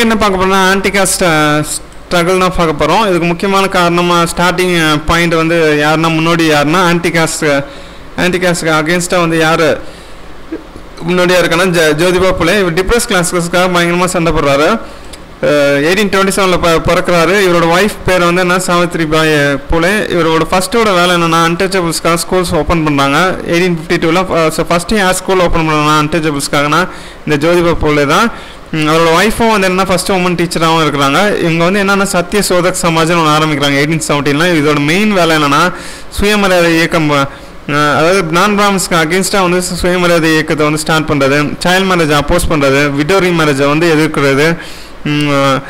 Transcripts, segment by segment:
என்ன பார்க்க போறோம்னா ஆன்டிகாஸ்ட் ஸ்ட்ரகிள் தான் பார்க்க போகிறோம் இதுக்கு முக்கியமான காரணமாக ஸ்டார்டிங் பாயிண்ட் வந்து யாருன்னா முன்னோடி யாருன்னா ஆன்டிகாஸ்ட் ஆன்டிகாஸ்ட்க்கு அகேன்ஸ்டாக வந்து யார் முன்னோடியாக இருக்கான்னா ஜ ஜோதிபா புலே இவர் டிப்ரெஸ் கிளாஸஸ்க்காக பயங்கரமாக சண்டை போடுறாரு எயிட்டீன் டுவெண்ட்டி செவனில் ப பிறக்கிறாரு இவரோட ஒய்ஃப் பேர் வந்து என்ன சாவித்ரி பாய் புலே இவரோட ஃபஸ்ட்டோட வேலை என்னென்னா அன்டச்சபிள்ஸ்க்காக ஸ்கூல்ஸ் ஓப்பன் பண்ணுறாங்க எயிட்டீன் ஃபிஃப்டி டூவில் ஸோ ஃபஸ்ட்டு யார் ஸ்கூல் ஓப்பன் பண்ணாங்கன்னா அன்டச்சபிள்ஸ்க்காகனா இந்த ஜோதிபா புலே தான் ம், அவரோட ஒய்ஃபும் வந்து என்ன ஃபஸ்ட்டு உமன் டீச்சராகவும் இருக்கிறாங்க இவங்க வந்து என்னென்னா சத்திய சோதக் சமாஜ்னு ஒன்று ஆரம்பிக்கிறாங்க எயிட்டீன் செவன்டீனில் இதோட மெயின் வேலை என்னென்னா சுயமரியாதை இயக்கம் அஹ் அதாவது நான் பிராமின்ஸ்க்கு அகேன்ஸ்டாக வந்து சுயமரியாதை இயக்கத்தை வந்து ஸ்டார்ட் பண்ணுறது சைல்ட் மேரேஜை அப்போஸ் பண்ணுறது விடோரி மேரேஜை வந்து எதிர்க்கிறது உம், அஹ்,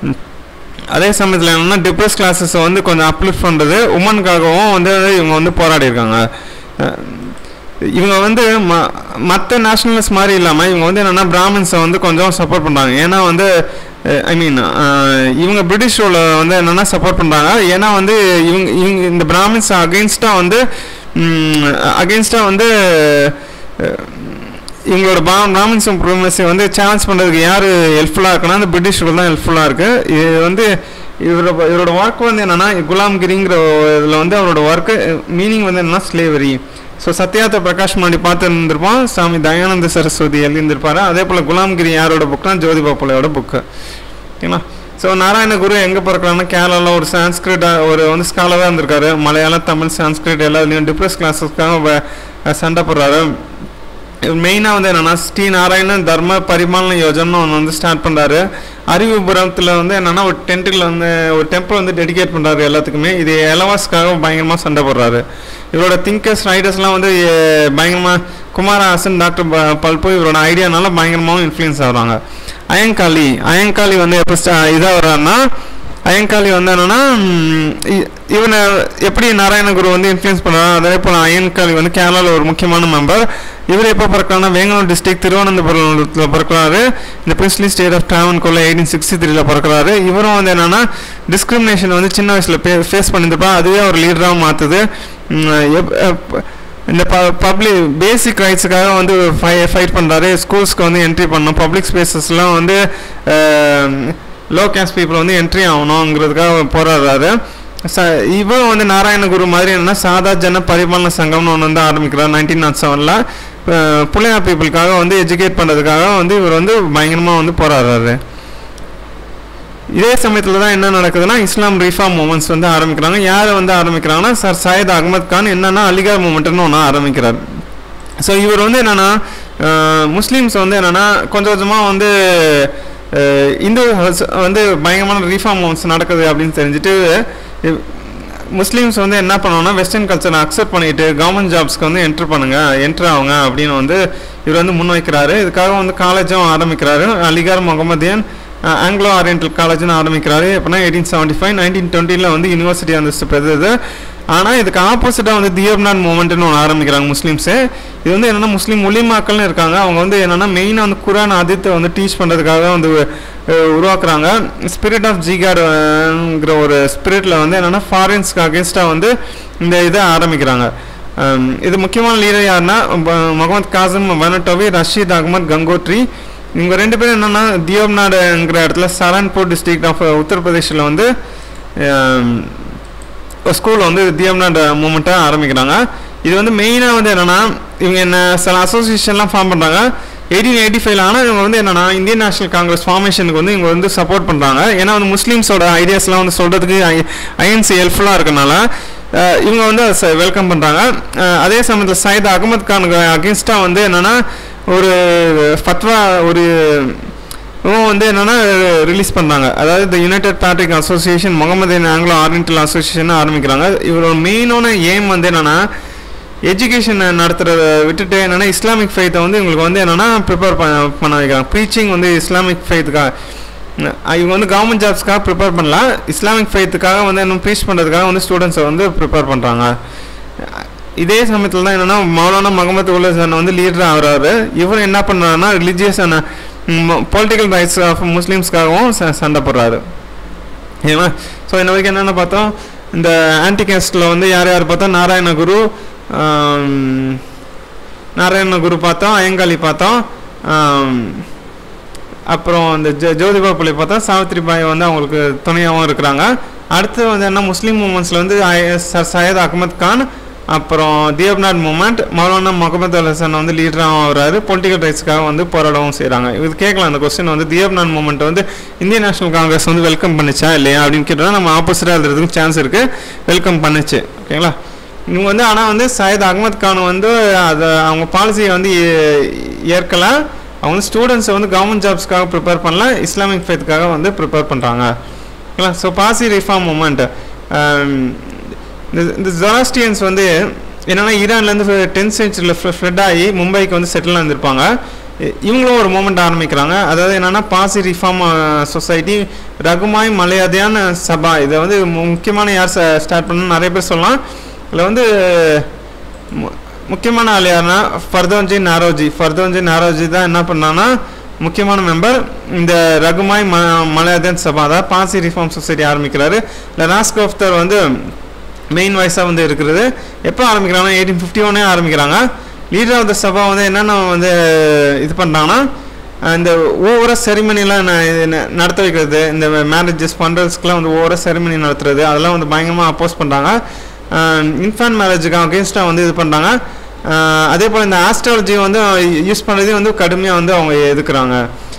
அதே சமயத்தில் என்னென்னா டிப்ரெஸ் கிளாஸஸை வந்து கொஞ்சம் அப்லிஃப்ட் பண்ணுறது உமனுக்காகவும் வந்து இவங்க வந்து போராடி இருக்காங்க அஹ், இவங்க வந்து ம மற்ற நேஷனலிஸ்ட் மாதிரி இல்லாமல் இவங்க வந்து என்னென்னா பிராமின்ஸை வந்து கொஞ்சம் சப்போர்ட் பண்ணுறாங்க ஏன்னா வந்து ஐ மீன் இவங்க பிரிட்டிஷ் ரூலை வந்து என்னென்னா சப்போர்ட் பண்ணுறாங்க ஏன்னா வந்து இவங்க இவங்க இந்த பிராமின்ஸ் அகெயின்ஸ்டாக வந்து அகெயின்ஸ்டாக வந்து அஹ், இவங்களோட பா பிராமின்ஸ் ப்ரொமசி வந்து சேலஞ்ச் பண்ணுறதுக்கு யார் ஹெல்ப்ஃபுல்லாக இருக்குன்னா இந்த பிரிட்டிஷ் ரூல் தான் ஹெல்ப்ஃபுல்லாக இருக்குது இது வந்து இவரோட இவரோட ஒர்க் வந்து என்னென்னா குலாம்கிரிங்கிற இதில் வந்து அவரோட ஒர்க்கு மீனிங் வந்து என்னன்னா ஸ்லேவரி ஸோ சத்யாத்த பிரகாஷ் முன்னாடி பார்த்து இருந்திருப்போம் சாமி தயானந்த சரஸ்வதி எழுதியிருப்பாரு அதே போல் குலாம்கிரி யாரோட புக்னா ஜோதிபா புலையோட புக்கு ஓகேங்களா ஸோ நாராயணகுரு எங்கே பிறக்கிறாருன்னா கேரளாவில் ஒரு சான்ஸ்கிரிட் ஒரு வந்து ஸ்காலராக இருந்திருக்காரு மலையாளம் தமிழ் சான்ஸ்கிரிட் எல்லாத்துலேயும் டிப்ரெஸ் கிளாஸஸ்க்காக சண்டை போடுறாரு மெயினாக வந்து என்னென்னா ஸ்ரீ நாராயணன் தர்ம பரிபாலன யோஜனை ஒன்று வந்து ஸ்டார்ட் பண்ணுறாரு அறிவுபுரத்தில் வந்து என்னென்னா ஒரு டென்ட்டில் வந்து ஒரு டெம்பிள் வந்து டெடிகேட் பண்ணுறாரு எல்லாத்துக்குமே இது எலவாஸ்க்காக பயங்கரமாக சண்டை போடுறாரு இவரோட திங்கர்ஸ் ரைடர்ஸ்லாம் வந்து எ- பயங்கரமாக குமாரஹாசன் டாக்டர் ப- பல்பு இவரோட ஐடியானால பயங்கரமாகவும் இன்ஃப்ளூயன்ஸ் ஆகுறாங்க அயங்காளி அயங்காளி வந்து எப்போ இதாக வர்றாருன்னா அயன்காளி வந்து என்னன்னா ம், இ- இவனை எப்படி நாராயணகுரு வந்து இன்ஃப்ளூயன்ஸ் பண்ணுறாரு அதே போல் அயன்காளி வந்து கேரளாவில் ஒரு முக்கியமான மெம்பர் இவர் எப்போ பிறக்கிறாருன்னா வேங்கலூர் டிஸ்ட்ரிக்ட் திருவனந்தபுரத்தில் பிறக்கிறாரு இந்த பிரின்ஸ்லி ஸ்டேட் ஆஃப் ட்ராவன்கோல எயிட்டீன் சிக்ஸ்டி த்ரீல பிறக்கிறாரு இவரும் வந்து என்னன்னா டிஸ்கிரிமினேஷன் வந்து சின்ன வயசில் ஃபேஸ் பண்ணியிருப்பா அதுவே ஒரு லீடராக மாற்றுது இந்த ப பப்ளிக் பேசிக் ரைட்ஸுக்காக வந்து ஃபை ஃபைட் பண்ணுறாரு ஸ்கூல்ஸ்க்கு வந்து என்ட்ரி பண்ணணும் பப்ளிக் ஸ்பேசஸ்லாம் வந்து லோ கேஸ்ட் பீப்புள் வந்து என்ட்ரி ஆகணுங்கிறதுக்காக போராடுறாரு ச இவரும் வந்து நாராயணகுரு மாதிரி என்னன்னா சாதா ஜன பரிபாலன சங்கம்னு ஒன்று வந்து ஆரம்பிக்கிறார் நைன்டீன் நாட் செவனில் பிள்ளையார் பீப்புளுக்காக வந்து எஜுகேட் பண்ணுறதுக்காக வந்து இவர் வந்து பயங்கரமாக வந்து போராடுறாரு இதே சமயத்தில் தான் என்ன நடக்குதுன்னா இஸ்லாம் ரீஃபார்ம் மூமெண்ட்ஸ் வந்து ஆரம்பிக்கிறாங்க யார் வந்து ஆரம்பிக்கிறாங்கன்னா சார் சையத் அகமது கான் என்னன்னா அலிகார் மூமெண்ட்னு ஒன்று ஆரம்பிக்கிறார் ஸோ இவர் வந்து என்னன்னா அஹ், முஸ்லிம்ஸ் வந்து என்னன்னா கொஞ்சம் கொஞ்சமாக வந்து அஹ், இந்து வந்து பயங்கரமான ரீஃபார்ம் மூமெண்ட்ஸ் நடக்குது அப்படின்னு தெரிஞ்சுட்டு இவ்- முஸ்லீம்ஸ் வந்து என்ன பண்ணுவாங்கன்னா வெஸ்டர்ன் கல்ச்சரை அக்செப்ட் பண்ணிட்டு கவர்மெண்ட் ஜாப்ஸ்க்கு வந்து என்ட்ரு பண்ணுங்க என்ட்ரு ஆகுங்க அப்படின்னு வந்து இவர் வந்து முன்வைக்கிறாரு இதுக்காக வந்து காலேஜும் ஆரம்பிக்கிறாரு அலிகார் முகமதியன் ஆங்கிலோ ஆரியன்டல் காலேஜ்னு ஆரம்பிக்கிறாரு எப்படின்னா எயிட்டீன் செவன்ட்டி ஃபைவ் நைன்டீன் டுவெண்ட்டியில் வந்து யூனிவர்சிட்டி அந்தஸ்து பெறுது ஆனால் இதுக்கு ஆப்போசிட்டாக வந்து தியோப்னான் மூமெண்ட்னு ஒன்று ஆரம்பிக்கிறாங்க முஸ்லீம்ஸு இது வந்து என்னென்னா முஸ்லீம் மொழிமாக்கள்னு இருக்காங்க அவங்க வந்து என்னென்னா மெயினாக வந்து குரான் ஆதித்தை வந்து டீச் பண்ணுறதுக்காக வந்து அஹ், உருவாக்குறாங்க ஸ்பிரிட் ஆஃப் ஜிகார்ங்கிற ஒரு ஸ்பிரிட்டில் வந்து என்னென்னா ஃபாரின்ஸ்க்கு அகேன்ஸ்டாக வந்து இந்த இதை ஆரம்பிக்கிறாங்க அம், இது முக்கியமான லீடர் யாருன்னா ப- முகமது காசிம் வனட்டோவி ரஷீத் அகமது கங்கோத்ரி இவங்க ரெண்டு பேரும் என்னென்னா தியோப்நாடுங்கிற இடத்துல சரண்பூர் டிஸ்ட்ரிக்ட் ஆஃப் உத்தரப்பிரதேஷில் வந்து ஸ்கூலில் வந்து தியோப்நாடு மூமெண்ட்டாக ஆரம்பிக்கிறாங்க இது வந்து மெயினாக வந்து என்னென்னா இவங்க என்ன சில அசோசியேஷன்லாம் ஃபார்ம் பண்ணுறாங்க எயிட்டீன் எயிட்டி ஃபைவ்ல ஆனால் இவங்க வந்து என்னென்னா இந்தியன் நேஷனல் காங்கிரஸ் ஃபார்மேஷனுக்கு வந்து இவங்க வந்து சப்போர்ட் பண்ணுறாங்க ஏன்னா வந்து முஸ்லீம்ஸோட ஐடியாஸ்லாம் வந்து சொல்கிறதுக்கு ஐஎன்சி ஹெல்ப்ஃபுல்லாக இருக்கனால அஹ், இவங்க வந்து அதை வெல்கம் பண்ணுறாங்க அதே சமயத்தில் சையத் அகமது கானுக்கு அகேன்ஸ்டாக வந்து என்னென்னா ஒரு ஃபத்வா ஒரு இவங்க வந்து என்னென்னா ரிலீஸ் பண்ணாங்க அதாவது இந்த united patriotic association Muhammad Anglo Oriental association ஆரம்பிக்கிறாங்க இவரோட மெயினான எய்ம் வந்து என்னென்னா எஜுகேஷன் நடத்துகிறத விட்டுட்டு என்னென்னா இஸ்லாமிக் ஃபெய்த்தை வந்து இவங்களுக்கு வந்து என்னென்னா ப்ரிப்பேர் பண்ண பண்ண வைக்கிறாங்க ப்ரீச்சிங் வந்து இஸ்லாமிக் ஃபெய்த்துக்காக இவங்க வந்து கவர்மெண்ட் ஜாப்ஸ்க்காக ப்ரிப்பேர் பண்ணலாம் இஸ்லாமிக் ஃபெய்த்துக்காக வந்து இன்னும் ப்ரீச் பண்ணுறதுக்காக வந்து ஸ்டூடெண்ட்ஸை வந்து ப்ரிப்பேர் பண்ணுறாங்க இதே சமயத்தில் தான் என்னென்னா மௌலானா முகமது உல்லசன் வந்து லீடர் ஆகுறாரு இவர் என்ன பண்ணுறாருன்னா ரிலீஜியஸான பொலிட்டிக்கல் ரைட்ஸ் ஆஃப் முஸ்லீம்ஸ்க்காகவும் ச- சண்டை போடுறாரு ஏன்னா ஸோ இன்ன வரைக்கும் என்னென்ன பார்த்தோம் இந்த ஆன்டிகாஸ்டில் வந்து யார் யார் பார்த்தோம் நாராயணகுரு ஆம், நாராயணகுரு பார்த்தோம் அயங்காளி பார்த்தோம் ஆம், அப்புறம் இந்த ஜோ ஜோதிபா புலி பார்த்தா சாவித்ரிபாய் வந்து அவங்களுக்கு துணையாகவும் இருக்கிறாங்க அடுத்து வந்து என்ன முஸ்லீம் மூமெண்ட்ஸில் வந்து ஐ- ச- சையத் அகமத் கான் அப்புறம் தியப்நாட் மூமெண்ட் மௌலானா முகமது அல் ஹசன் வந்து லீடராகவும் வர்றாரு பொலிட்டிக்கல் ரைட்ஸ்க்காக வந்து போராடவும் செய்கிறாங்க இது கேட்கலாம் அந்த கொஸ்டின் வந்து தியப்நாட் மூமெண்ட் வந்து இந்தியன் நேஷனல் காங்கிரஸ் வந்து வெல்கம் பண்ணுச்சா இல்லையா அப்படின்னு கேட்டோம்னா நம்ம ஆப்போசிட்டாக எழுதுறதுக்கு சான்ஸ் இருக்குது வெல்கம் பண்ணுச்சு ஓகேங்களா இவங்க வந்து ஆனால் வந்து சையத் அகமத் கான் வந்து அதை அவங்க பாலிசியை வந்து ஏ- ஏற்கல அவங்க வந்து ஸ்டூடெண்ட்ஸை வந்து கவர்மெண்ட் ஜாப்ஸ்க்காக ப்ரிப்பேர் பண்ணல இஸ்லாமிக் ஃபேத்துக்காக வந்து ப்ரிப்பேர் பண்ணுறாங்க ஓகேங்களா ஸோ பாசி ரிஃபார்ம் மூமெண்ட் இந்த இந்த ஜொராஸ்டியன்ஸ் வந்து என்னென்னா ஈரான்லேருந்து டென்த் சென்ச்சுரியில் ஃப்ளட் ஆகி மும்பைக்கு வந்து செட்டில் ஆகிருப்பாங்க இவங்களும் ஒரு மூமெண்ட் ஆரம்பிக்கிறாங்க அதாவது என்னென்னா பாசி ரிஃபார்ம் சொசைட்டி ரகுமாய் மலையாதையான சபா இதை வந்து மு- முக்கியமான யார் ஸ்டார்ட் பண்ண நிறைய பேர் சொல்லலாம் இதில் வந்து மு- முக்கியமான ஆள் யாருன்னா ஃபர்தோன்ஜி நாரோஜி ஃபர்தோன்ஜி நாரோஜி தான் என்ன பண்ணான்னா முக்கியமான மெம்பர் இந்த ரகுமாய் ம மலையாதன் சபா அதாவது பாசி ரிஃபார்ம் சொசைட்டி ஆரம்பிக்கிறாரு இல்லை ராஸ்கோஃப்தர் வந்து மெயின் வாய்ஸாக வந்து இருக்கிறது எப்போ ஆரம்பிக்கிறாங்கன்னா எயிட்டீன் ஃபிஃப்டி ஒன்னே ஆரம்பிக்கிறாங்க லீடர் ஆஃப் த சபா வந்து என்னென்ன வந்து இது பண்ணுறாங்கன்னா இந்த ஓவராக செரிமனிலாம் நடத்த வைக்கிறது இந்த மேரேஜஸ் பண்ணுறதுக்குலாம் வந்து ஓவராக செரிமனி நடத்துறது அதெல்லாம் வந்து பயங்கரமாக அப்போஸ் பண்ணுறாங்க இன்ஃபேன்ட் மேரேஜுக்கு அகேன்ஸ்டாக வந்து இது பண்ணுறாங்க அதே போல் இந்த ஆஸ்ட்ராலஜி வந்து யூஸ் பண்ணுறதையும் வந்து கடுமையாக வந்து அவங்க எதுக்குறாங்க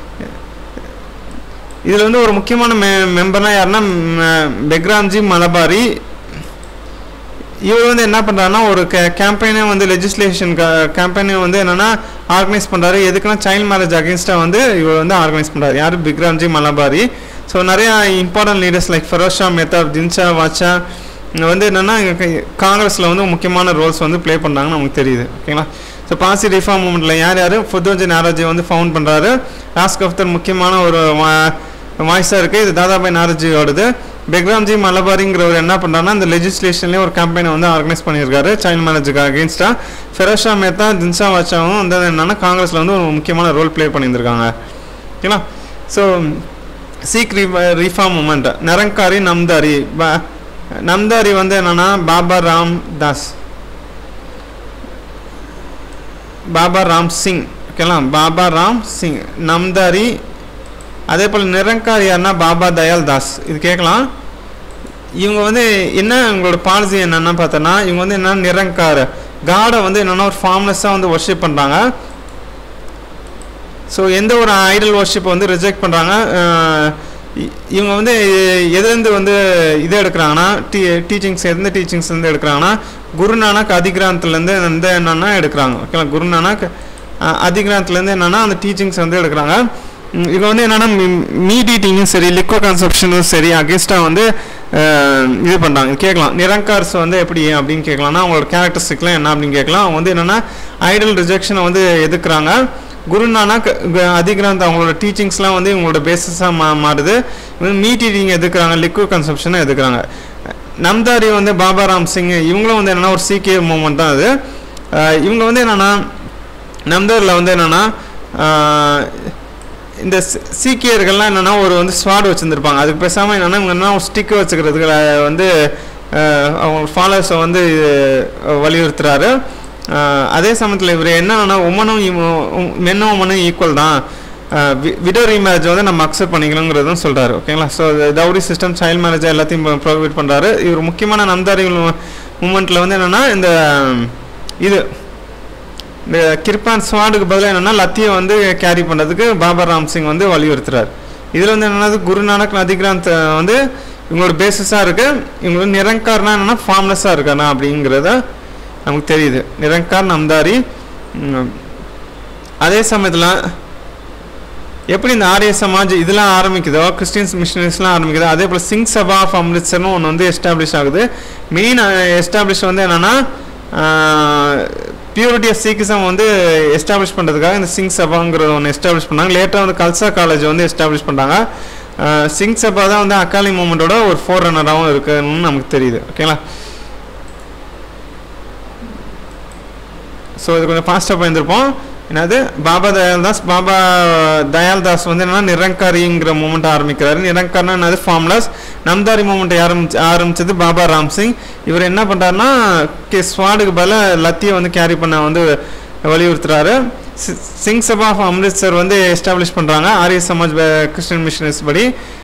இதில் வந்து ஒரு முக்கியமான மெ மெம்பர்னா யாருன்னா ம், பெக்ராம்ஜி மலபாரி இவர் வந்து என்ன பண்ணுறாருன்னா ஒரு கே கேம்பெயினே வந்து லெஜிஸ்லேஷன் கேம்பெயினே வந்து என்னென்னா ஆர்கனைஸ் பண்ணுறாரு எதுக்குன்னா சைல்ட் மேரேஜ் அகேன்ஸ்டாக வந்து இவர் வந்து ஆர்கனைஸ் பண்ணுறாரு யார் பிக்ராம்ஜி மலபாரி ஸோ நிறையா important leaders like Pherozeshah Mehta Dinshaw Wacha இங்க வந்து என்னென்னா காங்கிரஸில் வந்து முக்கியமான ரோல்ஸ் வந்து ப்ளே பண்ணுறாங்கன்னு நமக்கு தெரியுது ஓகேங்களா ஸோ பாசி ரிஃபார்ம் மூமெண்ட்டில் யார் யார் ஃபுத்தோஜி நாராஜி வந்து ஃபவுண்ட் பண்ணுறாரு ராஸ்க் அஃப்தர் முக்கியமான ஒரு வாய்ஸாக இருக்குது இது தாதாபாய் நாராஜியோடது பெக்ராம்ஜி மலபாரிங்கிறவர் என்ன பண்ணுறாருன்னா இந்த லெஜிஸ்லேஷன்லேயே ஒரு கேம்பெயினை வந்து ஆர்கனைஸ் பண்ணியிருக்காரு சைல்ட் மேரேஜுக்கு அகேன்ஸ்டாக ஃபெரோஷா மேத்தா தின்சா வாச்சாவும் வந்து என்னென்னா காங்கிரஸில் வந்து ஒரு முக்கியமான ரோல் ப்ளே பண்ணியிருந்திருக்காங்க ஓகேங்களா so Sikh reform movement Nirankari Namdhari ப நம்தாரி வந்து என்னென்னா பாபா ராம் தாஸ் பாபா ராம் சிங் ஓகேங்களா பாபா ராம் சிங் நம்தாரி அதே போல் நிரங்கார் யாருன்னா பாபா தயால் தாஸ் இது கேட்கலாம் இவங்க வந்து என்ன இவங்களோட பாலிசி என்னென்னா பார்த்தோன்னா இவங்க வந்து என்ன நிரங்கார் காடை வந்து என்னென்னா ஒரு ஃபார்ம்லெஸ்ஸாக வந்து ஒர்ஷிப் பண்ணுறாங்க ஸோ எந்த ஒரு ஐடல் ஒர்ஷிப்பை வந்து ரிஜெக்ட் பண்ணுறாங்க இவங்க வந்து எதுலேருந்து வந்து இதை எடுக்கிறாங்கன்னா டீ டீச்சிங்ஸ் எந்த டீச்சிங்ஸ் வந்து எடுக்கிறாங்கன்னா குருநானக் அதிகிராந்தத்துலேருந்து வந்து என்னென்னா எடுக்கிறாங்க ஓகேங்களா குருநானக் அஹ், அதிகிராந்தத்துலேருந்து என்னென்னா அந்த டீச்சிங்ஸ் வந்து எடுக்கிறாங்க ம், இவங்க வந்து என்னென்னா மீட் ஈட்டிங்கும் சரி லிக்வோ கன்சப்ஷனும் சரி அகேன்ஸ்டாக வந்து அஹ், இது பண்ணுறாங்க கேட்கலாம் நிரங்கார்ஸ் வந்து எப்படி அப்படின்னு கேட்கலாம்னா அவங்களோட கேரக்டரிஸ்டிக்லாம் என்ன அப்படின்னு கேட்கலாம் அவங்க வந்து என்னென்னா ஐடல் ரிஜெக்ஷனை வந்து எதுக்குறாங்க குருநானக் க- அதிகிராந்த் அவங்களோட டீச்சிங்ஸ்லாம் வந்து இவங்களோட பேசிஸாக மா மாறுது மீட் ஈட்டிங் எதுக்குறாங்க லிக்விட் கன்சப்ஷனை எதுக்குறாங்க நம்தாரி வந்து பாபா ராம் சிங் இவங்களும் வந்து என்னென்னா ஒரு சீக்கிய மூமெண்ட் தான் அது அஹ் இவங்க வந்து என்னென்னா நம்தாரில் வந்து என்னென்னா இந்த சீ- சீக்கியர்கள்லாம் என்னென்னா ஒரு வந்து ஸ்வாட் வச்சுருந்துருப்பாங்க அதுக்கு பேசாமல் என்னென்னா இவங்க என்ன ஒரு ஸ்டிக் வச்சுக்கிறதுக்கு அஹ், வந்து அஹ், அவங்க ஃபாலோவர்ஸை வந்து அஹ், வலியுறுத்துறாரு அஹ், அதே சமயத்தில் இவர் என்னன்னா உமனும் மென்னும் உமனும் ஈக்குவல் தான் விடோ ரீமேரேஜ் வந்து நம்ம அக்செப்ட் பண்ணிக்கணுங்கிறதும் சொல்கிறாரு ஓகேங்களா so dowry system child marriage எல்லாத்தையும் ப்ரொவைட் பண்ணுறாரு இவர் முக்கியமான நம்தாரி மூமெண்ட்டில் வந்து என்னென்னா இந்த இது இந்த கிருப்பான் ஸ்வாடுக்கு பதிலாக என்னென்னா லத்தியை வந்து கேரி பண்ணுறதுக்கு பாபா ராம் சிங் வந்து வலியுறுத்துறாரு இதில் வந்து என்னன்னா குருநானக் நதிகிராந்த் வந்து இவங்களோட பேசிஸாக இருக்குது இவங்க வந்து நிரங்கார்னா என்னென்னா ஃபார்ம்லெஸ்ஸாக இருக்கானா அப்படிங்கிறத நமக்கு தெரியுது நிரங்கார் நம்தாரி ம், அதே சமயத்தில் எப்படி இந்த ஆரிய சமாஜ் இதெல்லாம் ஆரம்பிக்குதோ கிறிஸ்டியன்ஸ் மிஷினரிஸ்லாம் ஆரம்பிக்குதோ அதே போல் சிங் சபா ஆஃப் அம்ரித்சர்னு ஒன்று வந்து எஸ்டாப்ளிஷ் ஆகுது மெயின் எஸ்டாப்ளிஷ் வந்து என்னென்னா பியூரிட்டி ஆஃப் சீக்கிசம் வந்து எஸ்டாப்ளிஷ் பண்ணுறதுக்காக இந்த சிங் சபாங்கிறது ஒன்று எஸ்டாப்ளிஷ் பண்ணாங்க லேட்டராக வந்து கல்சா காலேஜ் வந்து எஸ்டாப்ளிஷ் பண்ணாங்க ஆஹ் சிங் சபா தான் வந்து அக்காலி மூமெண்ட்டோட ஒரு ஃபோர் ரன்னராகவும் இருக்குன்னு நமக்கு தெரியுது ஓகேங்களா ஸோ இது கொஞ்சம் ஃபாஸ்ட்டாக போயிருந்திருப்போம் என்னது பாபா தயால் தாஸ் பாபா தயால் தாஸ் வந்து என்னன்னா நிரங்காரிங்கிற மூமெண்ட் ஆரம்பிக்கிறாரு நிரங்கார்னா என்னது ஃபார்ம்லஸ் நம்தாரி மூமெண்ட் ஆரம்பிச்சு ஆரம்பிச்சது பாபா ராம் சிங் இவர் என்ன பண்ணுறாருன்னா கே ஸ்வாடுக்கு பதிலாக லத்தியை வந்து கேரி பண்ண வந்து வலியுறுத்துறாரு சி- சிங் சபா ஆஃப் அம்ரித்சர் வந்து எஸ்டாப்ளிஷ் பண்ணுறாங்க ஆரிய சமாஜ் கிறிஸ்டியன் மிஷனரிஸ் படி